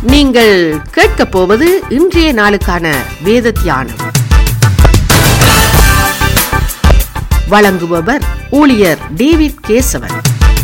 நீங்கள் கேட்கப் போவது இன்றைய நாளுக்கான வேத தியானம் வழங்குபவர் ஊழியர் டேவிட் கேசவன்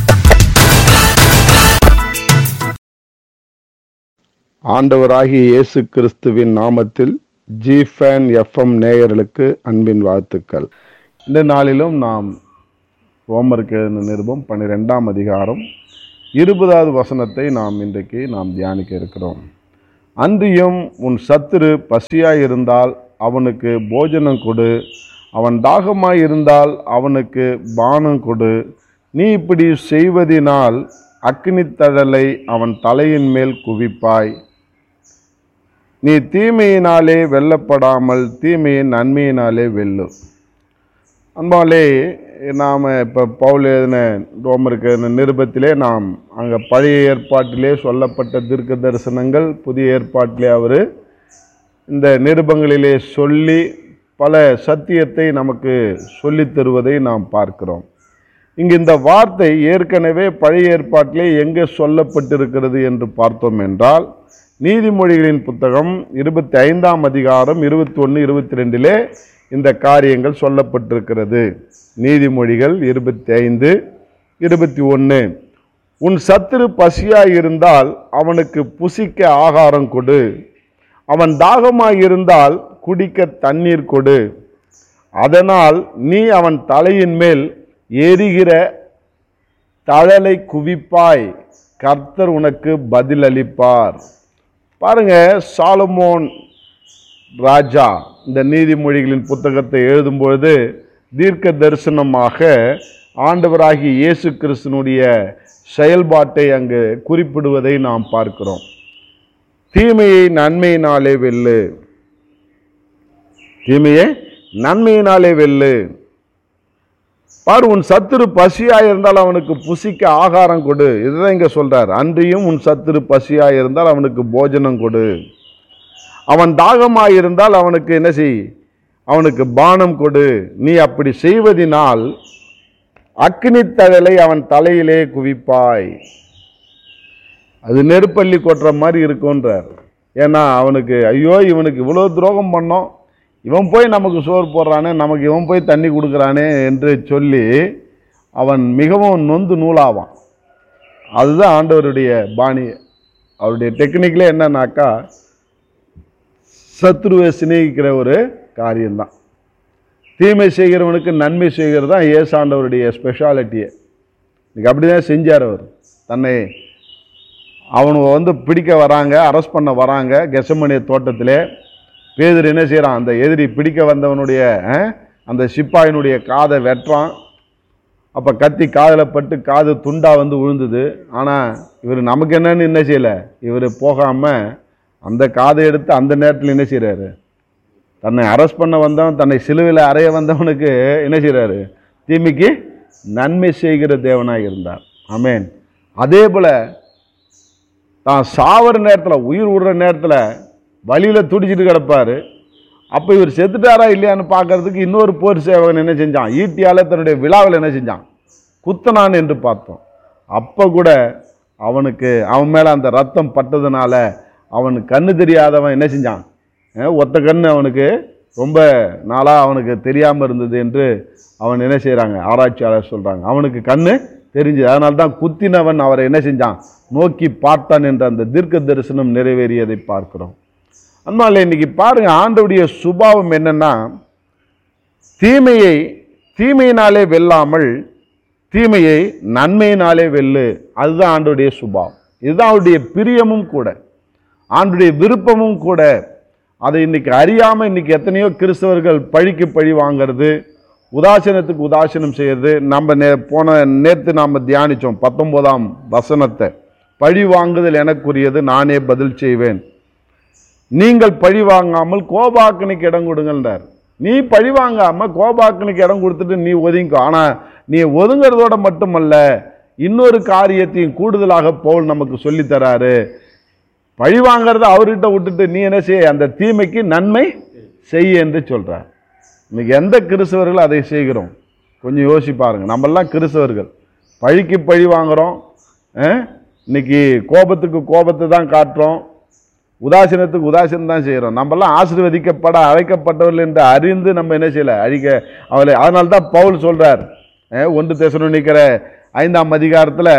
ஆண்டவராகிய இயேசு கிறிஸ்துவின் நாமத்தில் ஜிஃபேன் எஃப்எம் நேயர்களுக்கு அன்பின் வாழ்த்துக்கள் இந்த நாளிலும் நாம் ரோமருக்கு எழுதின நிருபம் பன்னிரெண்டாம் அதிகாரம் இருபதாவது வசனத்தை நாம் இன்றைக்கு நாம் தியானிக்க இருக்கிறோம் அன்றியும் உன் சத்துரு பசியாய் இருந்தால் அவனுக்கு போஜனம் கொடு அவன் தாகமாய் இருந்தால் அவனுக்கு பானம் கொடு நீ இப்படி செய்வதினால் அக்னித்தழலை அவன் தலையின் மேல் குவிப்பாய் நீ தீமையினாலே வெல்லப்படாமல் தீமையின் நன்மையினாலே வெல்லு அன்பாலே நாம் இப்போ பவுல் எழுதின ரோமருக்கு எழுதின நிருபத்திலே நாம் அங்கே பழைய ஏற்பாட்டிலே சொல்லப்பட்ட தீர்க்க தரிசனங்கள் புதிய ஏற்பாட்டிலே அவர் இந்த நிருபங்களிலே சொல்லி பல சத்தியத்தை நமக்கு சொல்லித் தருவதை நாம் பார்க்கிறோம் இங்கு இந்த வார்த்தை ஏற்கனவே பழைய ஏற்பாட்டிலே எங்கே சொல்லப்பட்டிருக்கிறது என்று பார்த்தோம் என்றால் நீதிமொழிகளின் புத்தகம் இருபத்தி ஐந்தாம் அதிகாரம் இருபத்தி ஒன்று இருபத்தி ரெண்டிலே இந்த காரியங்கள் சொல்லப்பட்டிருக்கிறது நீதிமொழிகள் இருபத்தி ஐந்து இருபத்தி ஒன்று உன் சத்துரு பசியாய் இருந்தால் அவனுக்கு புசிக்க ஆகாரம் கொடு அவன் தாகமாய் இருந்தால் குடிக்க தண்ணீர் கொடு அதனால் நீ அவன் தலையின் மேல் எரிகிற தழலை குவிப்பாய் கர்த்தர் உனக்கு பதிலளிப்பார் பாருங்க சாலமோன் ராஜா இந்த நீதிமொழிகளின் புத்தகத்தை எழுதும்பொழுது தீர்க்க தரிசனமாக ஆண்டவராகிய இயேசு கிறிஸ்தனுடைய செயல்பாட்டை அங்கு குறிப்பிடுவதை நாம் பார்க்கிறோம் தீமையை நன்மையினாலே வெல்லு தீமையை நன்மையினாலே வெல்லு பாரு உன் சத்துரு பசியாய் இருந்தால் அவனுக்கு புசிக்க ஆகாரம் கொடு இதுதான் இங்க சொல்றார் அன்றியும் உன் சத்துரு பசியாய் இருந்தால் அவனுக்கு போஜனம் கொடு அவன் தாகமாய் இருந்தால் அவனுக்கு என்ன செய் அவனுக்கு பானம் கொடு நீ அப்படி செய்வதினால் அக்னித்தழலை அவன் தலையிலே குவிப்பாய் அது நெருப்பள்ளி கொட்டுற மாதிரி இருக்குன்றார் ஏன்னா அவனுக்கு ஐயோ இவனுக்கு இவ்வளோ துரோகம் பண்ணோம் இவன் போய் நமக்கு சோறு போடுறானே நமக்கு இவன் போய் தண்ணி கொடுக்குறானே என்று சொல்லி அவன் மிகவும் நொந்து நூலாவான் அதுதான் ஆண்டவருடைய பாணி அவருடைய டெக்னிக்லே என்னன்னாக்கா சத்ருவை சிநேகிக்கிற ஒரு காரியம்தான் தீமை செய்கிறவனுக்கு நன்மை செய்கிறது தான் ஏசாண்டவருடைய ஸ்பெஷாலிட்டியே இன்னைக்கு அப்படி தான் செஞ்சார் அவர் தன்னை அவனுங்க வந்து பிடிக்க வராங்க அரெஸ்ட் பண்ண வராங்க கெசமணிய தோட்டத்திலே பேதர் என்ன செய்கிறான் அந்த எதிரி பிடிக்க வந்தவனுடைய அஹ், அந்த சிப்பாயினுடைய காதை வெட்டுறான் அப்போ கத்தி காதில் பட்டு காது துண்டா வந்து விழுந்தது ஆனால் இவர் நமக்கு என்னன்னு என்ன செய்யலை இவர் போகாமல் அந்த காதை எடுத்து அந்த நேரத்தில் என்ன செய்கிறாரு தன்னை அரெஸ்ட் பண்ண வந்தவன் தன்னை சிலுவையில் அறைய வந்தவனுக்கு என்ன செய்கிறாரு தீமைக்கு நன்மை செய்கிற தேவனாக இருந்தார் ஆமென் அதே போல் தான் சாவர நேரத்தில் உயிர் விடுற நேரத்தில் வழியில் துடிச்சிட்டு கிடப்பார் அப்போ இவர் செத்துட்டாரா இல்லையான்னு பார்க்கறதுக்கு இன்னொரு போர் சேவகன் என்ன செஞ்சான் ஈட்டியால் தன்னுடைய விழாவில் என்ன செஞ்சான் குத்தனான் என்று பார்த்தோம் அப்போ கூட அவனுக்கு அவன் மேலே அந்த ரத்தம் பட்டதுனால அவனுக்கு கண்ணு தெரியாதவன் என்ன செஞ்சான் அஹ் ஒத்த கண்ணு அவனுக்கு ரொம்ப நாளாக அவனுக்கு தெரியாமல் இருந்தது என்று அவன் என்ன செய்கிறாங்க ஆராய்ச்சியாளர் சொல்கிறாங்க அவனுக்கு கண்ணு தெரிஞ்சது அதனால தான் குத்தினவன் அவரை என்ன செஞ்சான் நோக்கி பார்த்தான் என்ற அந்த தீர்க்க தரிசனம் நிறைவேறியதை பார்க்கிறோம் அதனால இன்னைக்கு பாருங்க ஆண்டவுடைய சுபாவம் என்னன்னா தீமையை தீமையினாலே வெல்லாமல் தீமையை நன்மையினாலே வெல்லு அதுதான் ஆண்டுடைய சுபாவம் இதுதான் அவருடைய பிரியமும் கூட ஆண்டுடைய விருப்பமும் கூட அதை இன்னைக்கு அறியாமல் இன்னைக்கு எத்தனையோ கிறிஸ்தவர்கள் பழிக்கு பழி வாங்கிறது உதாசீனத்துக்கு உதாசீனம் செய்யறது நம்ம நே போன நேற்று நாம் தியானித்தோம் பத்தொன்பதாம் வசனத்தை பழி வாங்குதல் எனக்குரியது நானே பதில் செய்வேன் நீங்கள் பழி வாங்காமல் கோபாக்கனுக்கு இடம் கொடுங்கன்றார் நீ பழி வாங்காம கோபாக்கனுக்கு இடம் கொடுத்துட்டு நீ ஒதுங்கிக்கோ ஆனா நீ ஒதுங்கிறதோட மட்டுமல்ல இன்னொரு காரியத்தையும் கூடுதலாக பவுல் நமக்கு சொல்லித் தராரு பழி வாங்குறத அவர்கிட்ட விட்டுட்டு நீ என்ன செய்ய அந்த தீமைக்கு நன்மை செய் என்று சொல்றார் இன்னைக்கு எந்த கிறிஸ்தவர்கள் அதை செய்கிறோம் கொஞ்சம் யோசிச்சு பாருங்க நம்மெல்லாம் கிறிஸ்தவர்கள் பழிக்கு பழி வாங்குறோம் அஹ்? இன்னைக்கு கோபத்துக்கு கோபத்தை தான் காட்டுறோம் உதாசீனத்துக்கு உதாசீனம் தான் செய்கிறோம் நம்மலாம் ஆசீர்வதிக்கப்பட அழைக்கப்பட்டவர்கள் என்று அறிந்து நம்ம என்ன செய்யல அழிக்க அவளை அதனால தான் பவுல் சொல்றார் அஹ், ஒன்று தேசணும் நிற்கிற ஐந்தாம் அதிகாரத்தில்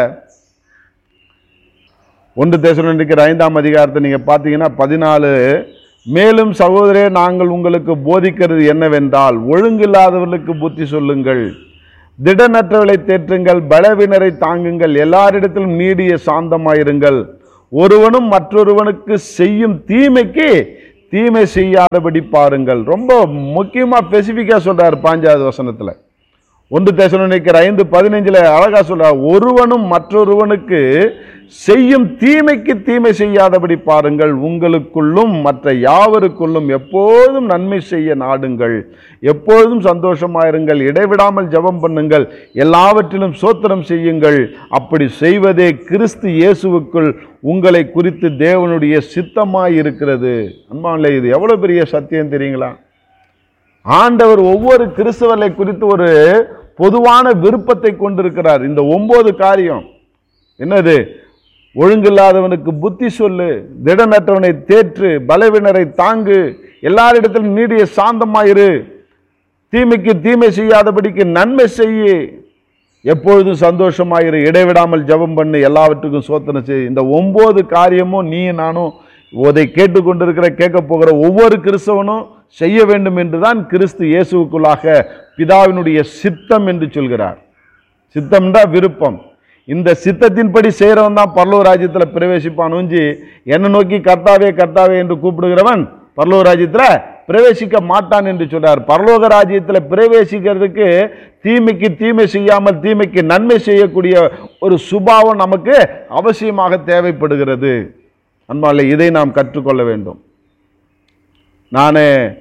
ஒன்று தேசணும் நிற்கிற ஐந்தாம் அதிகாரத்தை நீங்கள் பார்த்தீங்கன்னா பதினாலு மேலும் சகோதரே நாங்கள் உங்களுக்கு போதிக்கிறது என்னவென்றால் ஒழுங்கில்லாதவர்களுக்கு புத்தி சொல்லுங்கள் திடனற்றவர்களை தேற்றுங்கள் பலவினரை தாங்குங்கள் எல்லாரிடத்திலும் நீடிய சாந்தமாயிருங்கள் ஒருவனும் மற்றொருவனுக்கு செய்யும் தீமைக்கு தீமை செய்யாதபடி பாருங்கள் ரொம்ப முக்கியமாக ஸ்பெசிஃபிக்காக சொல்றார் பாஞ்சாவது வசனத்தில் ஒன்று தேசனிக்கிற ஐந்து பதினைஞ்சில் அழகா சொல்றார் ஒருவனும் மற்றொருவனுக்கு செய்யும் தீமைக்கு தீமை செய்யாதபடி பாருங்கள் உங்களுக்குள்ளும் மற்ற யாவருக்குள்ளும் எப்போதும் நன்மை செய்ய நாடுங்கள் எப்பொழுதும் சந்தோஷமாயிருங்கள் இடைவிடாமல் ஜெபம் பண்ணுங்கள் எல்லாவற்றிலும் சோத்திரம் செய்யுங்கள் அப்படி செய்வதே கிறிஸ்து இயேசுவுக்குள் உங்களை குறித்து தேவனுடைய சித்தமாய் இருக்கிறது அன்பாவில்லை இது எவ்வளவு பெரிய சத்தியம் தெரியுங்களா ஆண்டவர் ஒவ்வொரு கிறிஸ்தவர்களை குறித்து ஒரு பொதுவான விருப்பத்தை கொண்டிருக்கிறார் இந்த ஒன்பது காரியம் என்னது ஒழுங்கில்லாதவனுக்கு புத்தி சொல்லு திடனற்றவனை தேற்று பலவினரை தாங்கு எல்லாரிடத்திலும் நீடிய சாந்தமாயிரு தீமைக்கு தீமை செய்யாதபடிக்கு நன்மை செய்யு எப்பொழுதும் சந்தோஷமாயிரு இடைவிடாமல் ஜெபம் பண்ணு எல்லாவற்றுக்கும் சோதனை செய் இந்த ஒன்பது காரியமும் நீ நானும் அதை கேட்டுக்கொண்டிருக்கிற கேட்க போகிற ஒவ்வொரு கிறிஸ்தவனும் செய்ய வேண்டும் என்றுதான் கிறிஸ்து இயேசுவுக்குள்ளாக பிதாவினுடைய சித்தம் என்று சொல்கிறார் சித்தம்டா விருப்பம் இந்த சித்தத்தின்படி செய்கிறவன் தான் பரலோ ராஜ்யத்தில் பிரவேசிப்பான் ஒஞ்சி என்னை நோக்கி கர்த்தாவே கர்த்தாவே என்று கூப்பிடுகிறவன் பரலோ ராஜ்யத்தில் பிரவேசிக்க மாட்டான் என்று சொல்றார் பரலோக ராஜ்யத்தில் பிரவேசிக்கிறதுக்கு தீமைக்கு தீமை செய்யாமல் தீமைக்கு நன்மை செய்யக்கூடிய ஒரு சுபாவம் நமக்கு அவசியமாக தேவைப்படுகிறது அன்பாலே இதை நாம் கற்றுக்கொள்ள வேண்டும் நான்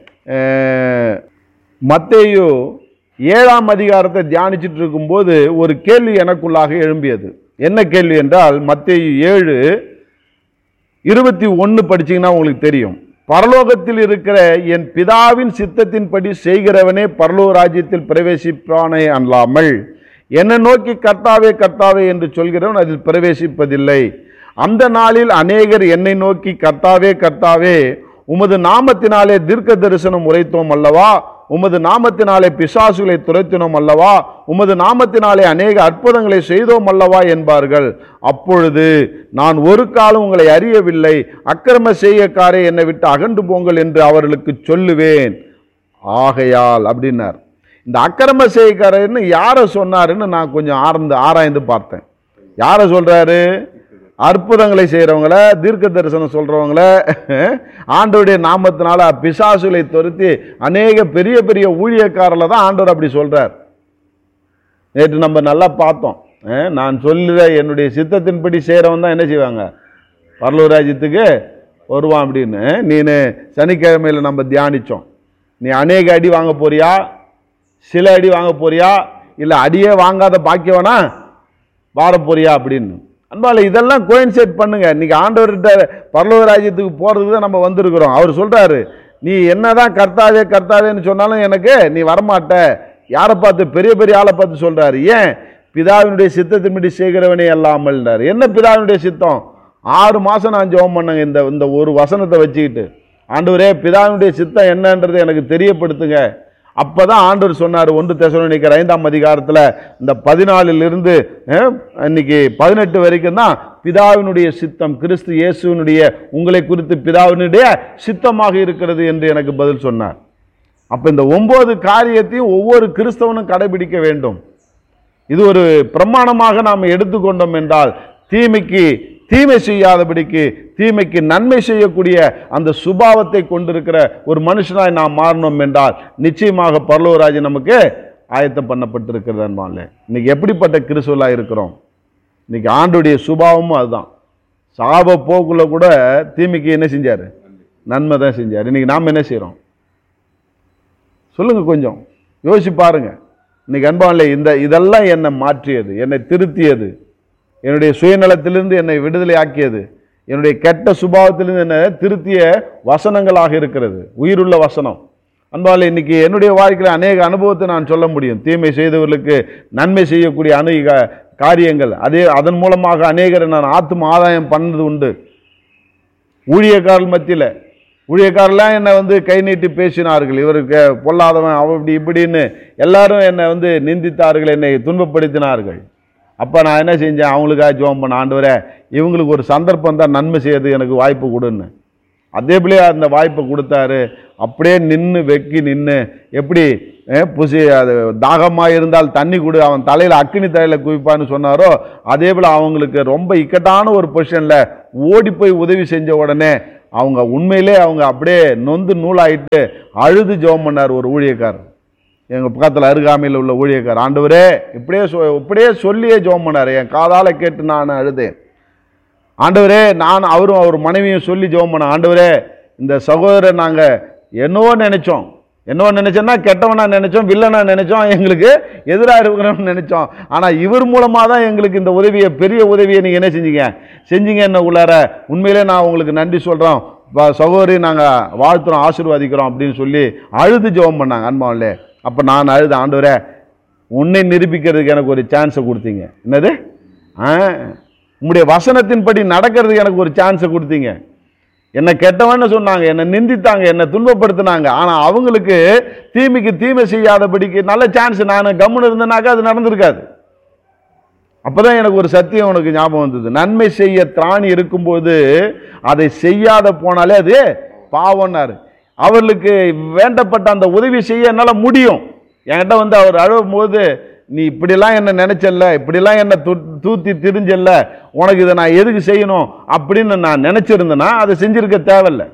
மத்தேயு ஏழாம் அதிகாரத்தை தியானிச்சிட்டு இருக்கும்போது ஒரு கேள்வி எனக்குள்ளாக எழும்பியது என்ன கேள்வி என்றால் மத்தேயு ஏழு இருபத்தி ஒன்று படிச்சீங்கன்னா உங்களுக்கு தெரியும் பரலோகத்தில் இருக்கிற என் பிதாவின் சித்தத்தின்படி செய்கிறவனே பரலோக ராஜ்யத்தில் பிரவேசிப்பானே அல்லாமல் என்னை நோக்கி கர்த்தாவே கர்த்தாவே என்று சொல்கிறவன் அதில் பிரவேசிப்பதில்லை அந்த நாளில் அநேகர் என்னை நோக்கி கர்த்தாவே கர்த்தாவே உமது நாமத்தினாலே தீர்க்க தரிசனம் உரைத்தோம் அல்லவா உமது நாமத்தினாலே பிசாசுகளை துரைத்தினோம் அல்லவா உமது நாமத்தினாலே அநேக அற்புதங்களை செய்தோம் அல்லவா என்பார்கள் அப்பொழுது நான் ஒரு காலம் உங்களை அறியவில்லை அக்கிரம செய்யக்காரே என்னை விட்டு அகன்று போங்கள் என்று அவர்களுக்கு சொல்லுவேன் ஆகையால் அப்படின்னார் இந்த அக்கிரம செய்யக்காரன்னு யாரை சொன்னாருன்னு நான் கொஞ்சம் ஆர்ந்து ஆராய்ந்து பார்த்தேன் யாரை சொல்றாரு அற்புதங்களை செய்கிறவங்கள தீர்க்க தரிசனம் சொல்கிறவங்கள ஆண்டவருடைய நாமத்தினால பிசாசுகளை துரத்தி அநேக பெரிய பெரிய ஊழியக்காரில் தான் ஆண்டவர் அப்படி சொல்கிறார் நேற்று நம்ம நல்லா பார்த்தோம் அஹ், நான் சொல்லுற என்னுடைய சித்தத்தின்படி செய்கிறவன் தான் என்ன செய்வாங்க பரலூர் ராஜ்யத்துக்கு வருவான் அப்படின்னு நீனு சனிக்கிழமையில் நம்ம தியானித்தோம் நீ அநேக அடி வாங்க போறியா சில அடி வாங்க போறியா இல்லை அடியே வாங்காத பாக்கியவனா வார போறியா அப்படின்னு அன்பால இதெல்லாம் கோயின்சைட் பண்ணுங்க இன்னைக்கு ஆண்டவர்கிட்ட பரலோக ராஜ்யத்துக்கு போறதுக்கு தான் நம்ம வந்திருக்கிறோம் அவர் சொல்றாரு நீ என்னதான் கர்த்தாவே கர்த்தாவேன்னு சொன்னாலும் எனக்கு நீ வரமாட்ட யாரை பார்த்து பெரிய பெரிய ஆளை பார்த்து சொல்றாரு ஏன் பிதாவினுடைய சித்தத்தின்படி செய்கிறவனே அல்லாமல்ன்றார் என்ன பிதாவினுடைய சித்தம் ஆறு மாசம் நான் ஜெபம் பண்ணேங்க இந்த இந்த ஒரு வசனத்தை வச்சுக்கிட்டு ஆண்டவரே பிதாவினுடைய சித்தம் என்னன்றது எனக்கு தெரியப்படுத்துங்க அப்பதான் ஆண்டவர் சொன்னார் ஒன்று தெசலோனிக்கர் ஐந்தாம் அதிகாரத்தில் இந்த பதினாலிலிருந்து அஹ், இன்னைக்கு பதினெட்டு வரைக்கும் தான் பிதாவினுடைய சித்தம் கிறிஸ்து இயேசுவினுடைய உங்களை குறித்து பிதாவினுடைய சித்தமாக இருக்கிறது என்று எனக்கு பதில் சொன்னார் அப்ப இந்த ஒன்பது காரியத்தையும் ஒவ்வொரு கிறிஸ்தவனும் கடைபிடிக்க வேண்டும் இது ஒரு பிரமாணமாக நாம் எடுத்துக்கொண்டோம் என்றால் தீமைக்கு தீமை செய்யாதபடிக்கு தீமைக்கு நன்மை செய்யக்கூடிய அந்த சுபாவத்தை கொண்டிருக்கிற ஒரு மனுஷனாய் நாம் மாறணும் என்றால் நிச்சயமாக பரலோராஜ் நமக்கு ஆயத்தம் பண்ணப்பட்டிருக்கிறது அன்பான்ல இன்னைக்கு எப்படிப்பட்ட கிறிஸ்துவலா இருக்கிறோம் இன்னைக்கு ஆண்டுடைய சுபாவமும் அதுதான் சாப போக்குள்ள கூட தீமைக்கு என்ன செஞ்சாரு நன்மை தான் செஞ்சார் இன்னைக்கு நாம் என்ன செய்கிறோம் சொல்லுங்க கொஞ்சம் யோசிச்சு பாருங்க இன்னைக்கு அன்பான்ல இந்த இதெல்லாம் என்னை மாற்றியது என்னை திருத்தியது என்னுடைய சுயநலத்திலிருந்து என்னை விடுதலை ஆக்கியது என்னுடைய கெட்ட சுபாவத்திலிருந்து என்னை திருத்திய வசனங்களாக இருக்கிறது உயிருள்ள வசனம் அன்பால் இன்னைக்கு என்னுடைய வாழ்க்கையில் அநேக அனுபவத்தை நான் சொல்ல முடியும் தீமை செய்தவர்களுக்கு நன்மை செய்யக்கூடிய அநேக காரியங்கள் அதே அதன் மூலமாக அநேகரை நான் ஆத்தும ஆதாயம் பண்ணது உண்டு ஊழியக்காரர்கள் மத்தியில் ஊழியக்காரெல்லாம் என்னை வந்து கை நீட்டி பேசினார்கள் இவருக்கு பொல்லாதவன் அவன் இப்படி இப்படின்னு எல்லாரும் என்னை வந்து நிந்தித்தார்கள் என்னை துன்பப்படுத்தினார்கள் அப்போ நான் என்ன செஞ்சேன் அவங்களுக்காக ஜோம் பண்ண ஆண்டவரே இவங்களுக்கு ஒரு சந்தர்ப்பம் தான் நன்மை செய்யறது எனக்கு வாய்ப்பு கொடுன்னு அதே போல அந்த வாய்ப்பை கொடுத்தாரு அப்படியே நின்று வெக்கி நின்று எப்படி அஹ், புசி அது தாகமாக இருந்தால் தண்ணி கொடு அவன் தலையில் அக்கினி தலையில் குவிப்பான்னு சொன்னாரோ அதே போல் அவங்களுக்கு ரொம்ப இக்கட்டான ஒரு பொசிஷனில் ஓடி போய் உதவி செஞ்ச உடனே அவங்க உண்மையிலே அவங்க அப்படியே நொந்து நூலாயிட்டு அழுது ஜெபம் பண்ணார் ஒரு ஊழியக்காரர் எங்கள் பக்கத்தில் அருகாமையில் உள்ள ஊழியக்கார் ஆண்டவரே இப்படியே சொ இப்படியே சொல்லியே ஜெபம் பண்ணார் என் காதால் கேட்டு நான் அழுதேன் ஆண்டவரே நான் அவரும் அவர் மனைவியும் சொல்லி ஜெபம் பண்ண ஆண்டவரே இந்த சகோதரர் நாங்கள் என்னவோ நினைச்சோம் என்னவோ நினைச்சோன்னா கெட்டவனா நினைச்சோம் வில்லனா நினைச்சோம் எங்களுக்கு எதிராக இருக்கிறோம்னு நினைச்சோம் ஆனால் இவர் மூலமாக தான் எங்களுக்கு இந்த உதவியை பெரிய உதவியை நீங்கள் என்ன செஞ்சீங்க செஞ்சீங்க என்ன உள்ளார உண்மையிலே நான் உங்களுக்கு நன்றி சொல்கிறோம் சகோதரி நாங்கள் வாழ்த்துறோம் ஆசீர்வதிக்கிறோம் அப்படின்னு சொல்லி அழுது ஜெபம் பண்ணாங்க அன்பாவிலே அப்போ நான் அழுது ஆண்டவரே உன்னை நிரூபிக்கிறதுக்கு எனக்கு ஒரு சான்ஸை கொடுத்தீங்க என்னது ஆ உம்முடைய வசனத்தின்படி நடக்கிறதுக்கு எனக்கு ஒரு சான்ஸை கொடுத்தீங்க என்னை கெட்டவன்னு சொன்னாங்க என்னை நிந்தித்தாங்க என்னை துன்பப்படுத்தினாங்க ஆனால் அவங்களுக்கு தீமைக்கு தீமை செய்யாதபடிக்கு நல்ல சான்ஸ் நான் கம்முன்னு இருந்தேனாக்கா அது நடந்திருக்காது அப்பதான் எனக்கு ஒரு சத்தியம் உனக்கு ஞாபகம் வந்தது நன்மை செய்ய திராணி இருக்கும்போது அதை செய்யாத போனாலே அது பாவம்னாரு அவர்களுக்கு வேண்டப்பட்ட அந்த உதவி செய்ய என்னால் முடியும் என்கிட்ட வந்து அவர் அழும்போது நீ இப்படிலாம் என்ன நினைச்சல்ல இப்படிலாம் என்ன தூ தூத்தி திரிஞ்சல்ல உனக்கு இதை நான் எதுக்கு செய்யணும் அப்படின்னு நான் நினைச்சிருந்தேன்னா அதை செஞ்சிருக்க தேவையில்லை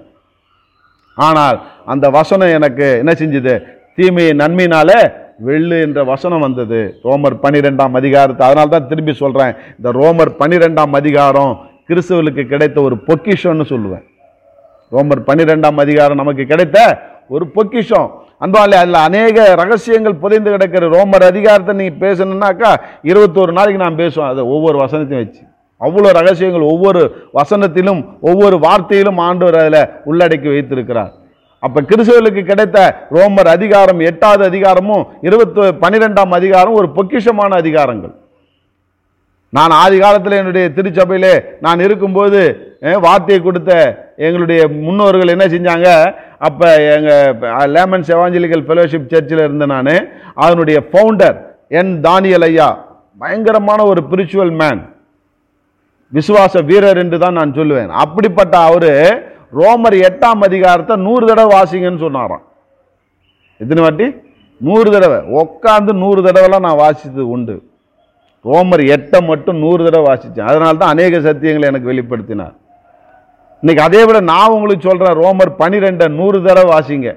ஆனால் அந்த வசனம் எனக்கு என்ன செஞ்சது தீமையை நன்மையினால வெள்ளு என்ற வசனம் வந்தது ரோமர் பனிரெண்டாம் அதிகாரத்தை அதனால தான் திரும்பி சொல்றேன் இந்த ரோமர் பனிரெண்டாம் அதிகாரம் கிறிஸ்துவலுக்கு கிடைத்த ஒரு பொக்கிஷம்னு சொல்லுவேன் ரோமர் பன்னிரெண்டாம் அதிகாரம் நமக்கு கிடைத்த ஒரு பொக்கிஷம் அன்பாலே அதில் அநேக ரகசியங்கள் புதைந்து கிடக்கிற ரோமர் அதிகாரத்தை நீ பேசணுன்னாக்கா இருபத்தோரு நாளைக்கு நான் பேசுவேன் அதை ஒவ்வொரு வசனத்தையும் வச்சு அவ்வளோ ரகசியங்கள் ஒவ்வொரு வசனத்திலும் ஒவ்வொரு வார்த்தையிலும் ஆண்டவர் அதில் உள்ளடக்கி வைத்திருக்கிறார் அப்ப கிறிஸ்துவலுக்கு கிடைத்த ரோமர் அதிகாரம் எட்டாவது அதிகாரமும் இருபத்தி பன்னிரெண்டாம் அதிகாரம் ஒரு பொக்கிஷமான அதிகாரங்கள் நான் ஆதி காலத்தில் என்னுடைய திருச்சபையிலே நான் இருக்கும்போது அஹ், வார்த்தையை கொடுத்த எங்களுடைய முன்னோர்கள் என்ன செஞ்சாங்க அப்போ எங்கள் லேமன்ஸ் எவாஞ்சலிக்கல் ஃபெலோஷிப் சர்ச்சில் இருந்த நான் அதனுடைய ஃபவுண்டர் என் தானியல் ஐயா பயங்கரமான ஒரு பிரிச்சுவல் மேன் விசுவாச வீரர் என்று தான் நான் சொல்லுவேன் அப்படிப்பட்ட அவரு ரோமர் எட்டாம் அதிகாரத்தை நூறு தடவை வாசிங்கன்னு சொன்னாராம் எத்தனை வாட்டி நூறு தடவை உட்காந்து நூறு தடவைலாம் நான் வாசித்தது உண்டு ரோமர் எட்டை மட்டும் நூறு தடவை வாசித்தேன் அதனால தான் அநேக சத்தியங்களை எனக்கு வெளிப்படுத்தினார் இன்னைக்கு அதே விட நான் உங்களுக்கு சொல்றேன் ரோமர் பனிரெண்டை நூறு தடவை வாசிங்க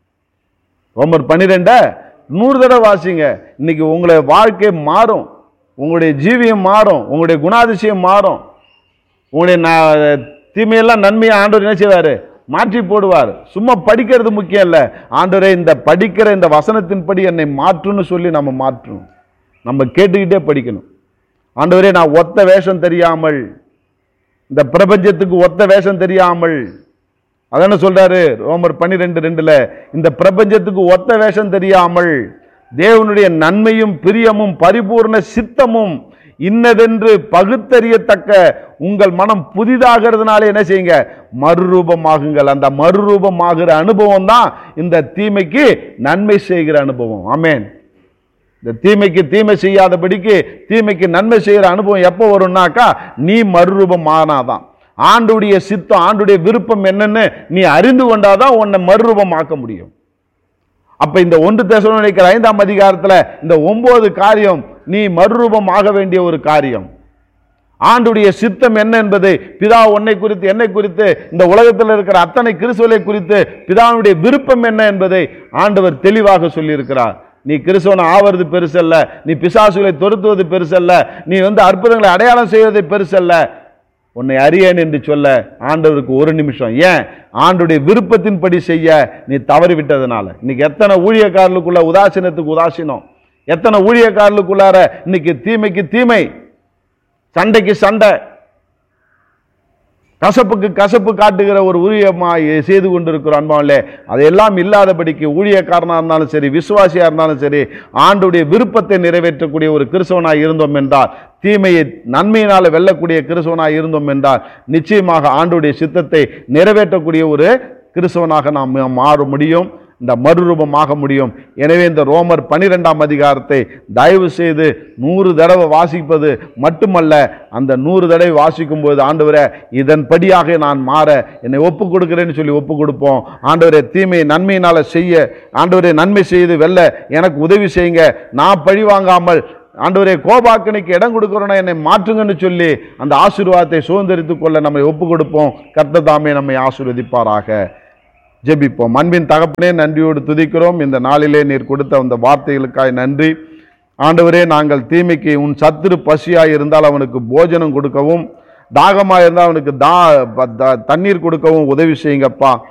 ரோமர் பன்னிரெண்ட நூறு தடவை வாசிங்க இன்னைக்கு உங்களுடைய வாழ்க்கை மாறும் உங்களுடைய ஜீவியம் மாறும் உங்களுடைய குணாதிசயம் மாறும் உங்களுடைய ந- தீமையெல்லாம் நன்மையை ஆண்டவர் என்ன செய்வார் மாற்றி போடுவார் சும்மா படிக்கிறது முக்கியம் இல்லை ஆண்டவரே இந்த படிக்கிற இந்த வசனத்தின்படி என்னை மாற்றுன்னு சொல்லி நம்ம மாற்றணும் நம்ம கேட்டுக்கிட்டே படிக்கணும் ஆண்டவரே நான் ஒத்த வேஷம் தெரியாமல் இந்த பிரபஞ்சத்துக்கு ஒத்த வேஷம் தெரியாமல் அதான சொல்றாரு ரோமர் பன்னிரெண்டு ரெண்டுல இந்த பிரபஞ்சத்துக்கு ஒத்த வேஷம் தெரியாமல் தேவனுடைய நன்மையும் பிரியமும் பரிபூர்ண சித்தமும் இன்னதென்று பகுத்தறியத்தக்க உங்கள் மனம் புதிதாகிறதுனால என்ன செய்யுங்க மறுரூபமாகுங்கள் அந்த மறுரூபமாகிற அனுபவம் தான் இந்த தீமைக்கு நன்மை செய்கிற அனுபவம் ஆமென் இந்த தீமைக்கு தீமை செய்யாதபடிக்கு தீமைக்கு நன்மை செய்கிற அனுபவம் எப்போ வரும்னாக்கா நீ மறுரூபம் ஆனாதான் ஆண்டுடைய சித்தம் ஆண்டுடைய விருப்பம் என்னன்னு நீ அறிந்து கொண்டாதான் உன்னை மறுரூபமாக்க முடியும் அப்ப இந்த ஒன்று தேசனிக்கிற ஐந்தாம் அதிகாரத்துல இந்த ஒன்பது காரியம் நீ மறுரூபம் ஆக வேண்டிய ஒரு காரியம் ஆண்டுடைய சித்தம் என்ன என்பதை பிதா உன்னை குறித்து என்னை குறித்து இந்த உலகத்தில் இருக்கிற அத்தனை கிறிஸ்துவலை குறித்து பிதாவுடைய விருப்பம் என்ன என்பதை ஆண்டவர் தெளிவாக சொல்லியிருக்கிறார் நீ கிறிஸ்தவன் ஆவது பெருசல்ல நீ பிசாசுகளை துரத்துவது பெருசல்ல நீ வந்து அற்புதங்களை அடையாளம் செய்வது பெருசல்ல உன்னை அறியேன் என்று சொல்ல ஆண்டவருக்கு ஒரு நிமிஷம் ஏன் ஆண்டுடைய விருப்பத்தின்படி செய்ய நீ தவறி விட்டதுனால இன்னைக்கு எத்தனை ஊழியக்காரர்களுக்குள்ள உதாசீனத்துக்கு உதாசீனம் எத்தனை ஊழியக்காரர்களுக்குள்ளார இன்னைக்கு தீமைக்கு தீமை சண்டைக்கு சண்டை கசப்புக்கு கசப்பு காட்டுகிற ஒரு ஊழியமாய் செய்து கொண்டிருக்கிறோம் அன்பாவிலே அதையெல்லாம் இல்லாதபடிக்கு ஊழியக்காரனாக இருந்தாலும் சரி விசுவாசியாக இருந்தாலும் சரி ஆண்டுடைய விருப்பத்தை நிறைவேற்றக்கூடிய ஒரு கிறிஸ்தவனாய் இருந்தோம் என்றால் தீமையை நன்மையினால் வெல்லக்கூடிய கிறிஸ்தவனாய் இருந்தோம் என்றால் நிச்சயமாக ஆண்டுடைய சித்தத்தை நிறைவேற்றக்கூடிய ஒரு கிறிஸ்தவனாக நாம் மாற முடியும் இந்த மறுரூபமாக முடியும் எனவே இந்த ரோமர் பனிரெண்டாம் அதிகாரத்தை தயவு செய்து நூறு தடவை வாசிப்பது மட்டுமல்ல அந்த நூறு தடவை வாசிக்கும் போது ஆண்டவரே இதன்படியாக நான் மாற என்னை ஒப்பு கொடுக்கிறேன்னு சொல்லி ஒப்பு கொடுப்போம் ஆண்டவரே தீமையை நன்மையினால் செய்ய ஆண்டவரே நன்மை செய்து வெல்ல எனக்கு உதவி செய்யுங்க நான் பழி வாங்காமல் ஆண்டவரே கோபாக்கனைக்கு இடம் கொடுக்கிறோன்னா என்னை மாற்றுங்கன்னு சொல்லி அந்த ஆசீர்வாதத்தை சுதந்திரித்துக் கொள்ள நம்மை ஒப்பு கொடுப்போம் கர்த்தர் தாமே நம்மை ஆசீர்வதிப்பாராக ஜெபிப்போம் அன்பின் தகப்பனே நன்றியோடு துதிக்கிறோம் இந்த நாளிலே நீர் கொடுத்த அந்த வார்த்தைகளுக்காய் நன்றி ஆண்டவரே நாங்கள் தீமைக்கு உன் சத்துரு பசியாய் இருந்தால் அவனுக்கு போஜனம் கொடுக்கவும் தாகமாக இருந்தால் அவனுக்கு தா ப- த- தண்ணீர் கொடுக்கவும் உதவி செய்யுங்கப்பா